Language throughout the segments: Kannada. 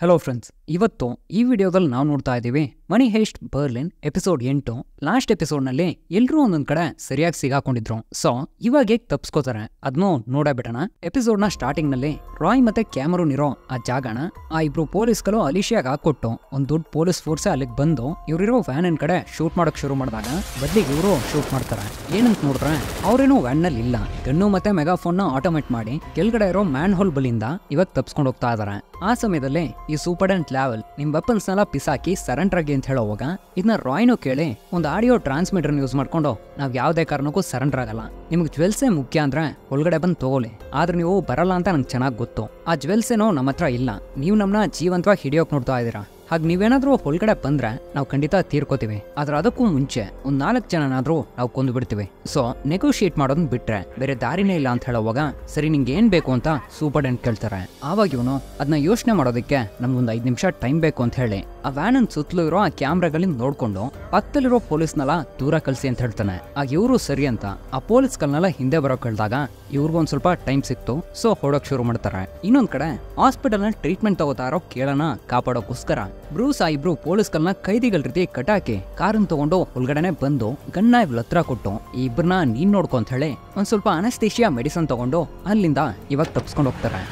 ಹಲೋ ಫ್ರೆಂಡ್ಸ್ ಇವತ್ತು ಈ ವಿಡಿಯೋದಲ್ಲಿ ನಾವು ನೋಡ್ತಾ ಇದ್ದೀವಿ ಮನಿ ಹೇಸ್ಟ್ ಬರ್ಲಿನ್ ಎಪಿಸೋಡ್ ಎಂಟು ಲಾಸ್ಟ್ ಎಪಿಸೋಡ್ನಲ್ಲಿ ಎಲ್ಲರೂ ಒಂದೊಂದ್ ಕಡೆ ಸರಿಯಾಗಿ ಸಿಗಾಕೊಂಡಿದ್ರು ಸೊ ಇವಾಗ ಹೇಗೆ ತಪ್ಸ್ಕೋತಾರೆ ಅದನ್ನು ನೋಡೇ ಬಿಡೋಣ ಎಪಿಸೋಡ್ನ ಸ್ಟಾರ್ಟಿಂಗ್ನಲ್ಲಿ ರಾಯ್ ಮತ್ತೆ ಕ್ಯಾಮರೂನ್ ಇರೋ ಆ ಜಾಗನ ಆ ಇಬ್ರು ಪೊಲೀಸ್ಗಳು ಅಲಿಶಿಯಾಗ ಹಾಕೊಟ್ಟು ಒಂದು ದೊಡ್ಡ ಪೊಲೀಸ್ ಫೋರ್ಸೇ ಅಲ್ಲಿಗೆ ಬಂದು ಇವರಿರೋ ವ್ಯಾನಿನ ಕಡೆ ಶೂಟ್ ಮಾಡಕ್ ಶುರು ಮಾಡಿದಾಗ ಬದಲಿಗೆ ಇವರು ಶೂಟ್ ಮಾಡ್ತಾರೆ ಏನಂತ ನೋಡಿದ್ರೆ ಅವ್ರೇನು ವ್ಯಾನ್ನಲ್ಲಿ ಇಲ್ಲ ಗನ್ನು ಮತ್ತೆ ಮೆಗಾಫೋನ್ನ ಆಟೋಮೇಟ್ ಮಾಡಿ ಕೆಳಗಡೆ ಇರೋ ಮ್ಯಾನ್ ಹೋಲ್ ಬಲಿಂದ ಇವಾಗ ತಪ್ಸ್ಕೊಂಡು ಹೋಗ್ತಾ ಇದಾರೆ ಆ ಸಮಯದಲ್ಲಿ ಈ ಸೂಪರ್ಡೆಂಟ್ ಲೆವೆಲ್ ನಿಮ್ ವೆಪನ್ಸ್ನೆಲ್ಲ ಪಿಸಾಕಿ ಸರೆಂಡರ್ ಆಗಿ ಅಂತ ಹೇಳೋವಾಗ ಇದನ್ನ ರಾಯ್ನು ಕೇಳಿ ಒಂದು ಆಡಿಯೋ ಟ್ರಾನ್ಸ್ಮಿಟರ್ ಯೂಸ್ ಮಾಡ್ಕೊಂಡು ನಾವ್ ಯಾವುದೇ ಕಾರಣಕ್ಕೂ ಸರೆಂಡರ್ ಆಗಲ್ಲ ನಿಮ್ಗೆ ಜ್ವೆಲ್ಸೇ ಮುಖ್ಯ ಅಂದ್ರೆ ಒಳಗಡೆ ಬಂದು ತಗೊಳ್ಳಿ ಆದ್ರೆ ನೀವು ಬರಲ್ಲ ಅಂತ ನಂಗೆ ಚೆನ್ನಾಗಿ ಗೊತ್ತು ಆ ಜ್ವೆಲ್ಸ್ ಏನೋ ನಮ್ಮ ಹತ್ರ ಇಲ್ಲ ನೀವು ನಮ್ಮನ್ನ ಜೀವಂತವಾಗಿ ಹಿಡಿಯೋಕ್ ನೋಡ್ತಾ ಇದ್ದೀರಾ ಹಾಗೆ ನೀವೇನಾದ್ರೂ ಹೊರಗಡೆ ಬಂದ್ರೆ ನಾವು ಖಂಡಿತ ತೀರ್ಕೋತೀವಿ ಆದ್ರೆ ಅದಕ್ಕೂ ಮುಂಚೆ ಒಂದ್ ನಾಲ್ಕು ಜನನಾದ್ರೂ ನಾವು ಕೊಂದು ಬಿಡ್ತೀವಿ ಸೊ ನೆಗೋಶಿಯೇಟ್ ಮಾಡೋದನ್ನ ಬಿಟ್ರೆ ಬೇರೆ ದಾರಿನೇ ಇಲ್ಲ ಅಂತ ಹೇಳೋವಾಗ ಸರಿ ನಿಂಗೆ ಏನ್ ಬೇಕು ಅಂತ ಸೂಪರ್ಡೆಂಟ್ ಕೇಳ್ತಾರೆ ಆವಾಗ ಇವನು ಅದನ್ನ ಯೋಚನೆ ಮಾಡೋದಕ್ಕೆ ನಮ್ಗೊಂದು ಐದು ನಿಮಿಷ ಟೈಮ್ ಬೇಕು ಅಂತ ಹೇಳಿ ಆ ವ್ಯಾನ್ ಸುತ್ತಲೂ ಇರೋ ಆ ಕ್ಯಾಮ್ರಾಗಳಿಂದ ನೋಡ್ಕೊಂಡು ಪಕ್ಕದಲ್ಲಿರೋ ಪೊಲೀಸ್ನೆಲ್ಲ ದೂರ ಕಳ್ಸಿ ಅಂತ ಹೇಳ್ತಾನೆ ಆಗ ಇವರು ಸರಿ ಅಂತ ಆ ಪೊಲೀಸ್ಗಳನ್ನೆಲ್ಲ ಹಿಂದೆ ಬರೋಕ್ ಹೇಳ್ದಾಗ ಇವ್ರಿಗೊಂದ್ ಸ್ವಲ್ಪ ಟೈಮ್ ಸಿಕ್ತು ಸೊ ಹೊಡೋಕ್ ಶುರು ಮಾಡ್ತಾರೆ ಇನ್ನೊಂದ್ ಕಡೆ ಹಾಸ್ಪಿಟಲ್ ನಲ್ಲಿ ಟ್ರೀಟ್ಮೆಂಟ್ ತಗೋತಾ ಇರೋ ಕೇಳನ ಕಾಪಾಡೋಕೋಸ್ಕರ ಬ್ರೂಸ್ ಆ ಇಬ್ರು ಪೊಲೀಸ್ಗಳನ್ನ ಕೈದಿಗಳ ರೀತಿ ಕಟಾಕಿ ಕಾರನ್ ತಗೊಂಡು ಒಳಗಡೆನೆ ಬಂದು ಗನ್ನ ಇವ್ರ ಹತ್ರ ಕೊಟ್ಟು ಈ ಇಬ್ಬರನ್ನ ನೀನ್ ನೋಡ್ಕೊ ಅಂತ ಹೇಳಿ ಒಂದ್ ಸ್ವಲ್ಪ ಅನಸ್ತೇಶಿಯಾ ಮೆಡಿಸನ್ ತಗೊಂಡು ಅಲ್ಲಿಂದ ಇವಾಗ ತಪ್ಸ್ಕೊಂಡು ಹೋಗ್ತಾರೆ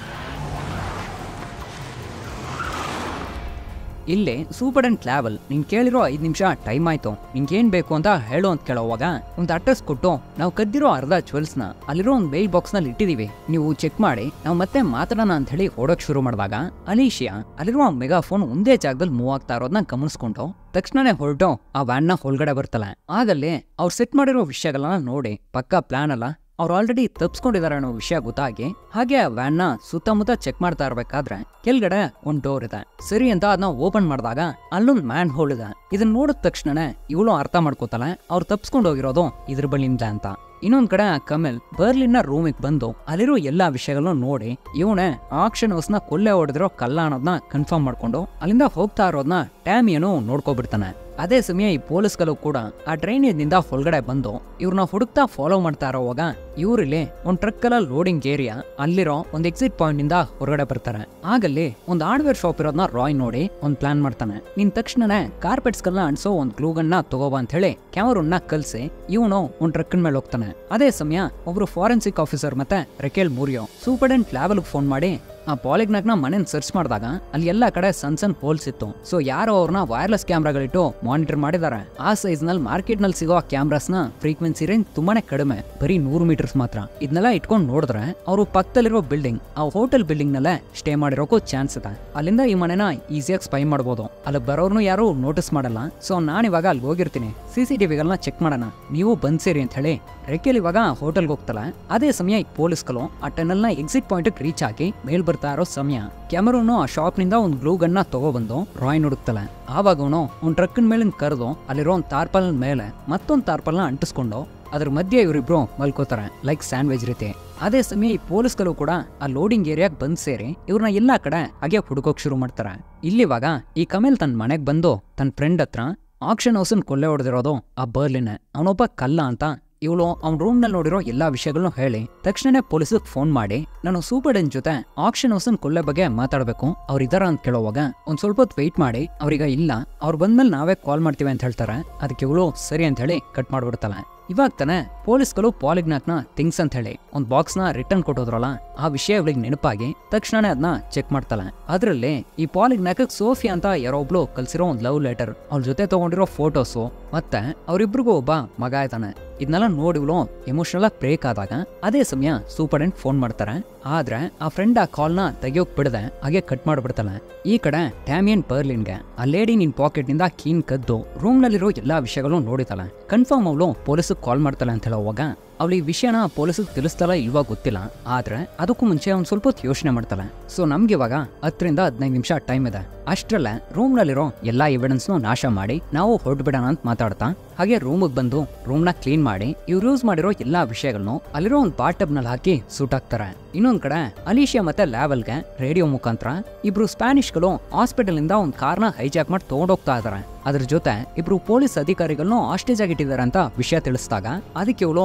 ಇಲ್ಲಿ ಸೂಪರ್ಡೆಂಟ್ ಲ್ಯಾವಲ್ ನೀನ್ ಕೇಳಿರೋ ಐದ್ ನಿಮಿಷ ಟೈಮ್ ಆಯ್ತು ನಿಂಗೇನ್ ಬೇಕು ಅಂತ ಹೇಳು ಅಂತ ಕೇಳೋವಾಗ ಒಂದು ಅಡ್ರೆಸ್ ಕೊಟ್ಟು ನಾವು ಕದ್ದಿರೋ ಅರ್ಧ ಜ್ಯುವೆಲ್ಸ್ನ ಅಲ್ಲಿರೋ ಒಂದು ಮೇಲ್ ಬಾಕ್ಸ್ ನಲ್ಲಿ ಇಟ್ಟಿದೀವಿ ನೀವು ಚೆಕ್ ಮಾಡಿ ನಾವು ಮತ್ತೆ ಮಾತಾಡೋಣ ಅಂತ ಹೇಳಿ ಓಡೋಕ್ ಶುರು ಮಾಡಿದಾಗ ಅಲೀಶಿಯಾ ಅಲ್ಲಿರುವ ಮೆಗಾಫೋನ್ ಒಂದೇ ಜಾಗದಲ್ಲಿ ಮೂವ್ ಆಗ್ತಾ ಇರೋದನ್ನ ಗಮನಿಸ್ಕೊಂಡು ತಕ್ಷಣನೇ ಹೊರಟು ಆ ವ್ಯಾನ್ನ ಒಳಗಡೆ ಬರ್ತಾಳೆ ಆಗಲ್ಲಿ ಅವ್ರು ಸೆಟ್ ಮಾಡಿರೋ ವಿಷಯಗಳನ್ನ ನೋಡಿ ಪಕ್ಕ ಪ್ಲಾನ್ ಅಲ್ಲ ಅವ್ರು ಆಲ್ರೆಡಿ ತಪ್ಸ್ಕೊಂಡಿದ್ದಾರೆ ಅನ್ನೋ ವಿಷಯ ಗೊತ್ತಾಗಿ ಹಾಗೆ ಆ ವ್ಯಾನ್ನ ಸುತ್ತಮುತ್ತ ಚೆಕ್ ಮಾಡ್ತಾ ಇರ್ಬೇಕಾದ್ರೆ ಕೆಳಗಡೆ ಒಂದ್ ಡೋರ್ ಇದೆ ಸರಿ ಅಂತ ಅದನ್ನ ಓಪನ್ ಮಾಡಿದಾಗ ಅಲ್ಲೊಂದ್ ಮ್ಯಾನ್ ಹೋಲ್ ಇದೆ ಇದನ್ನ ನೋಡಿದ ತಕ್ಷಣನೇ ಇವಳು ಅರ್ಥ ಮಾಡ್ಕೋತಾಳೆ ಅವ್ರು ತಪ್ಸ್ಕೊಂಡು ಹೋಗಿರೋದು ಇದ್ರ ಬಳಿಯಿಂದ ಅಂತ ಇನ್ನೊಂದ್ ಕಡೆ ಆ ಕಮೆಲ್ ಬರ್ಲಿನ್ನ ರೂಮಿಗೆ ಬಂದು ಅಲ್ಲಿರೋ ಎಲ್ಲಾ ವಿಷಯಗಳನ್ನು ನೋಡಿ ಇವನೇ ಆಕ್ಷನ್ ಹೌಸ್ನ ಕೊಲ್ಲೆ ಹೊಡೆದಿರೋ ಕಲ್ಲ ಅನ್ನೋದನ್ನ ಕನ್ಫರ್ಮ್ ಮಾಡ್ಕೊಂಡು ಅಲ್ಲಿಂದ ಹೋಗ್ತಾ ಇರೋದನ್ನ ಟ್ಯಾಮಿಯನು ನೋಡ್ಕೊಬಿಡ್ತಾನೆ ಅದೇ ಸಮಯ ಈ ಪೊಲೀಸ್ಗಳು ಕೂಡ ಆ ಡ್ರೈನೇಜ್ನಿಂದ ಹೊರಗಡೆ ಬಂದು ಇವ್ರನ್ನ ಹುಡುಕ್ತಾ ಫಾಲೋ ಮಾಡ್ತಾ ಇರೋವಾಗ ಇವರಲ್ಲಿ ಒಂದ್ ಟ್ರಕ್ ಅಲ್ಲ ಲೋಡಿಂಗ್ ಏರಿಯಾ ಅಲ್ಲಿರೋ ಒಂದ್ ಎಕ್ಸಿಟ್ ಪಾಯಿಂಟ್ ಇಂದ ಹೊರಗಡೆ ಬರ್ತಾರೆ ಆಗಲ್ಲಿ ಒಂದ್ ಹಾರ್ಡ್ವೇರ್ ಶಾಪ್ ಇರೋದನ್ನ ರಾಯ್ ನೋಡಿ ಒಂದ್ ಪ್ಲಾನ್ ಮಾಡ್ತಾನೆ ನಿನ್ ತಕ್ಷಣನೇ ಕಾರ್ಪೆಟ್ಸ್ ಗಳನ್ನ ಅನ್ಸೋ ಒಂದ್ ಗ್ಲೂಗನ್ನ ತಗೋಬಾ ಅಂತ ಹೇಳಿ ಕ್ಯಾಮರನ್ನ ಕಲ್ಸಿ ಇವನು ಒಂದ್ ಟ್ರಕ್ ಮೇಲೆ ಹೋಗ್ತಾನೆ ಅದೇ ಸಮಯ ಒಬ್ರು ಫಾರೆನ್ಸಿಕ್ ಆಫೀಸರ್ ಮತ್ತೆ ರೆಕೆಲ್ ಮೂರಿಯೋ ಸೂಪರ್ಡೆಂಟ್ ಲ್ಯಾಬಲ್ ಫೋನ್ ಮಾಡಿ ಆ ಪಾಲಿಗ್ನಾಕ್ನ ಮನೇನ್ ಸರ್ಚ್ ಮಾಡಿದಾಗ ಅಲ್ಲಿ ಎಲ್ಲಾ ಕಡೆ ಸಣ್ಣ ಸಣ್ಣ ಹೋಲ್ಸ್ ಇತ್ತು ಸೊ ಯಾರೋ ಅವ್ರನ್ನ ವೈರ್ಲೆಸ್ ಕ್ಯಾಮ್ರಾಗಳಿಟ್ಟು ಮಾನಿಟರ್ ಮಾಡಿದ್ದಾರೆ ಆ ಸೈಜ್ ನಲ್ಲಿ ಮಾರ್ಕೆಟ್ ನಲ್ಲಿ ಸಿಗೋ ಕ್ಯಾಮ್ರಾಸ್ ನ ಫ್ರೀಕ್ವೆನ್ಸಿ ರೇಂಜ್ ತುಂಬಾನೇ ಕಡಿಮೆ ಬರೀ ನೂರು ಮೀಟರ್ಸ್ ಮಾತ್ರ ಇದನ್ನೆಲ್ಲ ಇಟ್ಕೊಂಡು ನೋಡಿದ್ರೆ ಅವರು ಪಕ್ಕದಲ್ಲಿರೋ ಬಿಲ್ಡಿಂಗ್ ಆ ಹೋಟೆಲ್ ಬಿಲ್ಡಿಂಗ್ ನಲ್ಲೇ ಸ್ಟೇ ಮಾಡಿರೋಕೂ ಚಾನ್ಸ್ ಇದೆ ಅಲ್ಲಿಂದ ಈ ಮನೆನ ಈಸಿಯಾಗಿ ಸ್ಪೈ ಮಾಡ್ಬೋದು ಅಲ್ಲಿ ಬರೋರ್ನು ಯಾರು ನೋಟಿಸ್ ಮಾಡಲ್ಲ ಸೊ ನಾನಿವಾಗ ಅಲ್ಲಿ ಹೋಗಿರ್ತೀನಿ ಸಿ ಸಿ ಟಿವಿಗಳನ್ನ ಚೆಕ್ ಮಾಡೋಣ ನೀವು ಬಂದ್ಸೇರಿ ಅಂತ ಹೇಳಿ ರೆಕೆಲ್ ಇವಾಗ ಹೋಟೆಲ್ಗೆ ಹೋಗ್ತಾಳೆ ಅದೇ ಸಮಯ ಈ ಪೊಲೀಸ್ಗಳು ಆ ಟನಲ್ನ ಎಕ್ಸಿಟ್ ಪಾಯಿಂಟ್ ರೀಚ್ ಆಗಿ ಮೇಲ್ ಬರ್ತಾ ಇರೋ ಸಮಯ ಕ್ಯಾಮರೂನು ಆ ಶಾಪ್ನಿಂದ ಒಂದು ಗ್ಲೂ ಗನ್ನ ತಗೊಬಂದು ರಾಯ್ ಹುಡುಕ್ತಾಳೆ ಆವಾಗ ಅವನು ಒಂದು ಟ್ರಕ್ಕಿನ ಮೇಲಿನ ಕರೆದು ಅಲ್ಲಿರೋ ಒಂದು ತಾರ್ಪಲ್ ಮೇಲೆ ಮತ್ತೊಂದು ತಾರ್ಪಲ್ನ ಅಂಟಿಸ್ಕೊಂಡು ಅದ್ರ ಮಧ್ಯೆ ಇವರಿಬ್ರು ಮಲ್ಕೋತಾರೆ ಲೈಕ್ ಸ್ಯಾಂಡ್ವಿಚ್ ರೀತಿ ಅದೇ ಸಮಯ ಈ ಪೊಲೀಸ್ಗಳು ಕೂಡ ಆ ಲೋಡಿಂಗ್ ಏರಿಯಾಗೆ ಬಂದ್ ಸೇರಿ ಇವ್ರನ್ನ ಎಲ್ಲಾ ಕಡೆ ಹಾಗೆ ಹುಡುಕೋಕ್ ಶುರು ಮಾಡ್ತಾರೆ ಇಲ್ಲಿವಾಗ ಈ ಕಮೇಲ್ ತನ್ನ ಮನೆಗೆ ಬಂದು ತನ್ನ ಫ್ರೆಂಡ್ ಹತ್ರ ಆಕ್ಷನ್ ಹೌಸನ್ ಕೊಲ್ಲೆ ಹೊಡೆದಿರೋದು ಆ ಬರ್ಲಿನೇ ಅವನೊಬ್ಬ ಕಲ್ಲ ಅಂತ ಇವಳು ಅವ್ನ ರೂಮ್ ನಲ್ಲಿ ನೋಡಿರೋ ಎಲ್ಲಾ ವಿಷಯಗಳನ್ನು ಹೇಳಿ ತಕ್ಷಣನೇ ಪೊಲೀಸಿಗೆ ಫೋನ್ ಮಾಡಿ ನಾನು ಸೂಪರ್ಡೆನ್ ಜೊತೆ ಆಕ್ಷನ್ ಹೌಸನ್ ಕೊಲ್ಲೆ ಬಗ್ಗೆ ಮಾತಾಡ್ಬೇಕು ಅವ್ರು ಇದಾರ ಅಂತ ಕೇಳೋವಾಗ ಒಂದ್ ಸ್ವಲ್ಪ ಹೊತ್ತು ವೆಯ್ಟ್ ಮಾಡಿ ಅವ್ರೀಗ ಇಲ್ಲ ಅವ್ರು ಬಂದ್ಮೇಲೆ ನಾವೇ ಕಾಲ್ ಮಾಡ್ತೀವಿ ಅಂತ ಹೇಳ್ತಾರೆ ಅದಕ್ಕೆ ಇವಳು ಸರಿ ಅಂತ ಹೇಳಿ ಕಟ್ ಮಾಡ್ಬಿಡ್ತಾಳೆ ಇವಾಗ ತಾನೆ ಪೊಲೀಸ್ಗಳು ಪಾಲಿಗ್ನಾಕ್ನ ಥಿಂಗ್ಸ್ ಅಂತ ಹೇಳಿ ಒಂದ್ ಬಾಕ್ಸ್ ನ ರಿಟರ್ನ್ ಕೊಟ್ಟೋದ್ರಲ್ಲ ಆ ವಿಷಯ ಇವಳಿಗೆ ನೆನಪಾಗಿ ತಕ್ಷಣನೇ ಅದನ್ನ ಚೆಕ್ ಮಾಡ್ತಾಳೆ ಅದ್ರಲ್ಲಿ ಈ ಪಾಲಿಗ್ನಾಕ್ ಸೋಫಿಯಾ ಅಂತ ಯಾರೋ ಒಬ್ಳು ಕಲ್ಸಿರೋ ಒಂದ್ ಲವ್ ಲೆಟರ್ ಅವ್ಳ ಜೊತೆ ತಗೊಂಡಿರೋ ಫೋಟೋಸು ಮತ್ತೆ ಅವರಿಬ್ರಿಗೂ ಒಬ್ಬ ಮಗ ಆಯ್ತಾನೆ ಇದನ್ನೆಲ್ಲ ನೋಡಿ ಇವಳು ಎಮೋಷನಲ್ ಆಗಿ ಬ್ರೇಕ್ ಆದಾಗ ಅದೇ ಸಮಯ ಸೂಪರ್ಡೆಂಟ್ ಫೋನ್ ಮಾಡ್ತಾರೆ ಆದ್ರೆ ಆ ಫ್ರೆಂಡ್ ಆ ಕಾಲ್ನ ತೆಗಿಯೋಕ್ ಬಿಡದೆ ಹಾಗೆ ಕಟ್ ಮಾಡ್ಬಿಡ್ತಾಳೆ ಈ ಕಡೆ ಟ್ಯಾಮಿಯನ್ ಪರ್ಲಿನ್ಗೆ ಆ ಲೇಡಿ ನಿನ್ ಪಾಕೆಟ್ ನಿಂದ ಕೀನ್ ಕದ್ದು ರೂಮ್ ನಲ್ಲಿರೋ ಎಲ್ಲಾ ವಿಷಯಗಳು ನೋಡಿತಾಳೆ ಕನ್ಫರ್ಮ್ ಅವಳು ಪೊಲೀಸ್ ಕಾಲ್ ಮಾಡ್ತಾಳೆ ಅಂತ ಹೇಳೋವಾಗ ಅವಳು ಈ ವಿಷಯನ ಪೊಲೀಸಿಗೆ ತಿಳಿಸ್ತಾಳ ಇಲ್ವಾ ಗೊತ್ತಿಲ್ಲ ಆದ್ರೆ ಅದಕ್ಕೂ ಮುಂಚೆ ಒಂದ್ ಸ್ವಲ್ಪ ಹೊತ್ತು ಯೋಚನೆ ಮಾಡ್ತಾಳೆ ಸೊ ನಮ್ಗೆ ಇವಾಗ ಹತ್ತರಿಂದ ಹದಿನೈದು ನಿಮಿಷ ಟೈಮ್ ಇದೆ ಅಷ್ಟ್ರಲ್ಲೇ ರೂಮ್ ನಲ್ಲಿರೋ ಎಲ್ಲಾ ಎವಿಡೆನ್ಸ್ನು ನಾಶ ಮಾಡಿ ನಾವು ಹೊರಟು ಬಿಡೋಣ ಅಂತ ಮಾತಾಡ್ತಾ ಹಾಗೆ ರೂಮಿಗೆ ಬಂದು ರೂಮ್ನ ಕ್ಲೀನ್ ಮಾಡಿ ಇವ್ರು ಯೂಸ್ ಮಾಡಿರೋ ಎಲ್ಲಾ ವಿಷಯಗಳನ್ನು ಅಲ್ಲಿರೋ ಒಂದು ಬಾಟಬ್ ನಲ್ಲಿ ಹಾಕಿ ಸೂಟ್ ಹಾಕ್ತಾರೆ ಇನ್ನೊಂದ್ ಕಡೆ ಅಲೀಶಿಯಾ ಮತ್ತೆ ಲ್ಯಾವಲ್ಗೆ ರೇಡಿಯೋ ಮುಖಾಂತರ ಇಬ್ರು ಸ್ಪ್ಯಾನಿಷ್ಗಳು ಹಾಸ್ಪಿಟಲ್ ಇಂದ ಒಂದ್ ಕಾರ್ನ ಹೈಜಾಕ್ ಮಾಡಿ ತಗೊಂಡೋಗ್ತಾ ಇದಾರೆ ಅದ್ರ ಜೊತೆ ಇಬ್ರು ಪೊಲೀಸ್ ಅಧಿಕಾರಿಗಳನ್ನು ಆಸ್ಟೇಜ್ ಆಗಿಟ್ಟಿದ್ದಾರೆ ಅಂತ ವಿಷಯ ತಿಳಿಸಿದಾಗ ಅದಕ್ಕೆ ಇವಳು ಮೂವತ್ತು